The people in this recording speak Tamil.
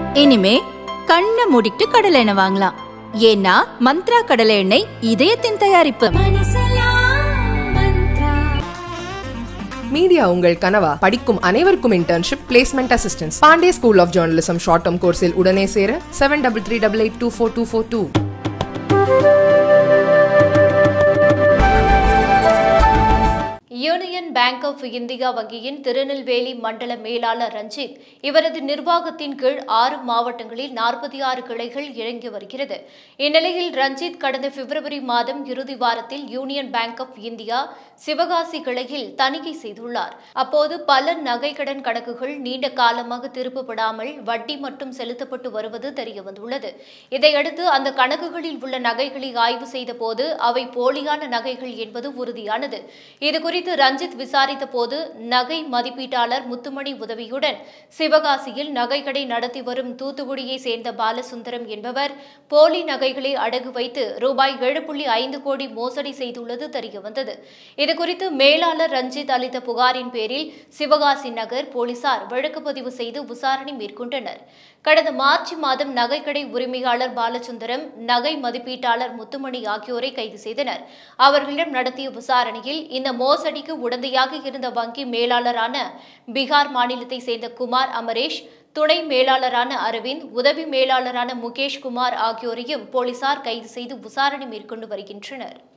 இனிமே கண்ணை மூடிட்டு கடலை எண்ணெய் வாங்கலாம் ஏன்னா மந்த்ரா கடலை எண்ணெய் இதயத்தின் தயாரிப்பு மீடியா உங்கள் கனவா படிக்கும் அனைவருக்கும் internship placement assistance Pandey school of journalism short term கோர்ஸில் உடனே சேர seven double three double eight two four two four two Union Bank of India வங்கியின் திருநெல்வேலி மண்டல மேலாளர் ரஞ்சித் இவரது நிர்வாகத்தின் கீழ் ஆறு மாவட்டங்களில் நாற்பத்தி ஆறு கிளைகள் இயங்கி வருகிறது இந்நிலையில் ரஞ்சித் கடந்த பிப்ரவரி மாதம் இறுதி வாரத்தில் Union Bank of India Sivakasi கிளையில் தணிக்கை செய்துள்ளார் அப்போது பல நகை கடன் கணக்குகள் நீண்ட காலமாக திருப்பப்படாமல் வட்டி மட்டும் செலுத்தப்பட்டு வருவது தெரியவந்துள்ளது இதையடுத்து அந்த கணக்குகளில் உள்ள நகைகளை ஆய்வு செய்தபோது அவை போலியான நகைகள் என்பது உறுதியானது இதுகுறித்து ரஞ்சித் விசாரித்த போது நகை மதிப்பீட்டாளர் முத்துமணி உதவியுடன் சிவகாசியில் நகைக்கடை நடத்தி வரும் தூத்துக்குடியை சேர்ந்த பாலசுந்தரம் என்பவர் போலி நகைகளை அடகு வைத்து ரூபாய் ஏழு புள்ளி ஐந்து கோடி மோசடி செய்துள்ளது தெரியவந்தது இதுகுறித்து மேலாளர் ரஞ்சித் அளித்த புகாரின் பேரில் சிவகாசி நகர் போலீசார் வழக்கு பதிவு செய்து விசாரணை மேற்கொண்டனர் கடந்த மார்ச் மாதம் நகைக்கடை உரிமையாளர் பாலசுந்தரம் நகை மதிப்பீட்டாளர் முத்துமணி ஆகியோரை கைது செய்தனர் அவர்களிடம் நடத்திய விசாரணையில் இந்த மோசடிக்கு உடந்தையாக இருந்த வங்கி மேலாளரான பீகார் மாநிலத்தை சேர்ந்த குமார் அமரேஷ் துணை மேலாளரான அரவிந்த் உதவி மேலாளரான முகேஷ் குமார் ஆகியோரையும் போலீசார் கைது செய்து விசாரணை மேற்கொண்டு வருகின்றனர்